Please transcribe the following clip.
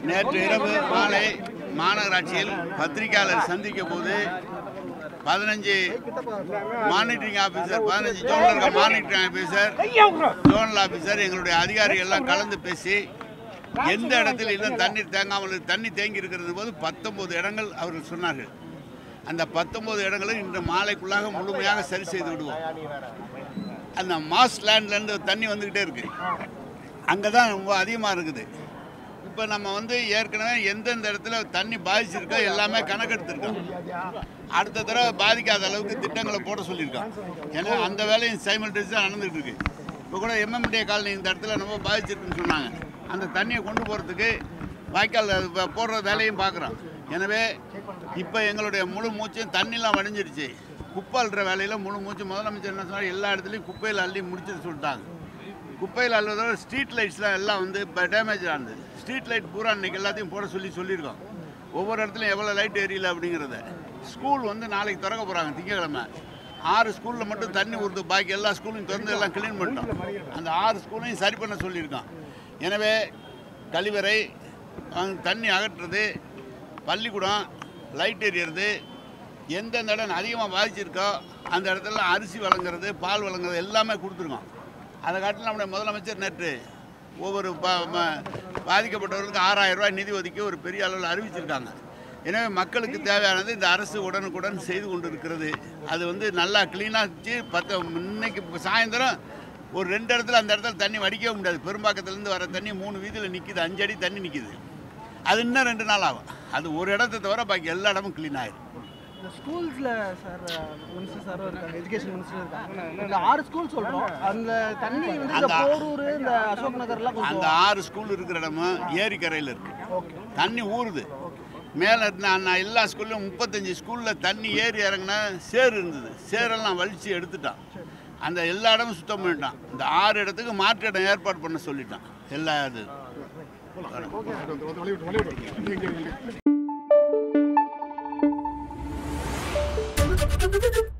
நேற்று இரவு மாலை மாநகராட்சியில் பத்திரிகையாளர் சந்திக்க போது பதினஞ்சு மானிட்டரிங் ஆஃபீஸர் பதினஞ்சு ஜோனில் இருக்க மானிட்டரிங் ஆஃபீஸர் ஜோனல் ஆஃபீஸர் எங்களுடைய அதிகாரிகள் எல்லாம் கலந்து பேசி எந்த இடத்தில் இன்னும் தண்ணீர் தேங்காமல் இருக்கு- தண்ணி தேங்கி இருக்கிறது போது பத்தொன்பது இடங்கள் அவர்கள் சொன்னார்கள் அந்த பத்தொன்பது இடங்களும் இன்று மாலைக்குள்ளாக முழுமையாக சரி செய்து விடுவோம் அந்த மாஸ் லேண்ட்லேருந்து தண்ணி வந்துக்கிட்டே இருக்கு அங்கே தான் ரொம்ப அதிகமாக இருக்குது இப்போ நம்ம வந்து ஏற்கனவே எந்தெந்த இடத்துல தண்ணி பாதிச்சிருக்கோ எல்லாமே கணக்கெடுத்திருக்கோம் அடுத்த தடவை பாதிக்காத அளவுக்கு திட்டங்களை போட சொல்லியிருக்கோம் ஏன்னா அந்த வேலையும் சைமல்டேஸாக நடந்துகிட்டு இருக்கு இப்போ கூட எம்எம்டிஏ காலனி இந்த இடத்துல ரொம்ப பாதிச்சிருக்குன்னு சொன்னாங்க அந்த தண்ணியை கொண்டு போகிறதுக்கு வாய்க்கால் அது ப- போடுற வேலையும் பார்க்குறோம் எனவே இப்போ எங்களுடைய முழு மூச்சும் தண்ணிலாம் வடிஞ்சிருச்சு குப்பை அள்ளுற வேலையில் முழு மூச்சு முதலமைச்சர் என்ன சொன்னார் எல்லா இடத்துலையும் குப்பையில் அள்ளி முடிச்சுட்டு சொல்லிட்டாங்க குப்பையில் அள்ளுவதோட ஸ்ட்ரீட் லைட்ஸ்லாம் எல்லாம் வந்து இப்போ டேமேஜ் ஆனது ஸ்ட்ரீட் லைட் பூரா இன்னைக்கு எல்லாத்தையும் போட சொல்லி சொல்லியிருக்கோம் ஒவ்வொரு இடத்துலையும் எவ்வளோ லைட் எரியல அப்படிங்கிறத ஸ்கூல் வந்து நாளைக்கு திறக்க போகிறாங்க திங்கக்கிழமை ஆறு ஸ்கூலில் மட்டும் தண்ணி ஊறுது பாக்கி எல்லா ஸ்கூலையும் திறந்து எல்லாம் க்ளீன் பண்ணிட்டோம் அந்த ஆறு ஸ்கூலையும் சரி பண்ண சொல்லியிருக்கோம் எனவே கழிவறை அங்க தண்ணி அகற்றுறது பள்ளிக்கூடம் லைட் எரியறது எந்தெந்த இடம் அதிகமாக பாதிச்சிருக்கோ அந்த இடத்துல அரிசி வழங்குறது பால் வழங்குறது எல்லாமே கொடுத்துருக்கோம் அதை காட்டில் நம்முடைய முதலமைச்சர் நேற்று ஒவ்வொரு ப- ம- பாதிக்கப்பட்டவர்களுக்கு ஆறாயிரம் ரூபாய் நிதி ஒதுக்கி ஒரு பெரிய அளவில் அறிவிச்சிருக்காங்க எனவே மக்களுக்கு தேவையானது இந்த அரசு உடனுக்குடன் செய்து கொண்டு இருக்கிறது அது வந்து நல்லா க்ளீனாக வச்சு பத்து இன்னைக்கு இப்ப சாயந்தரம் ஒரு ரெண்டு இடத்துல அந்த இடத்துல தண்ணி வடிக்கவே முடியாது பெரும்பாக்கத்துலேருந்து வர தண்ணி மூணு வீதியில் நிற்கிது அஞ்சு அடி தண்ணி நிற்கிது அது இன்னும் ரெண்டு நாள் ஆகும் அது ஒரு இடத்த தவிர பாக்கி எல்லா இடமும் க்ளீன் ஆயிடும் இந்த ஸ்கூல்ஸ்ல சார் மினிஸ்டர் சார் இருக்காங்க எஜுகேஷன் மினிஸ்டர் இருக்காங்க இந்த ஆறு ஸ்கூல் சொல்றோம் அந்த தண்ணி வந்து இந்த அந்த- போரூர் இந்த அசோக் நகர்லாம் அந்த கொஞ்சம் ஆறு ஸ்கூல் இருக்கிற இடமும் ஏரிக்கரையில் இருக்கு ஓகே தண்ணி ஊறுது மேலே நான் நான் எல்லா ஸ்கூல்லையும் முப்பத்தஞ்சு ஸ்கூலில் தண்ணி ஏறி இறங்கினா சேறு இருந்தது சேரெல்லாம் வலிச்சு எடுத்துட்டான் அந்த எல்லா இடமும் சுத்தம் பண்ணிட்டான் இந்த ஆறு இடத்துக்கு மாற்று இடம் ஏற்பாடு பண்ண சொல்லிட்டான் எல்லா இது Thank you.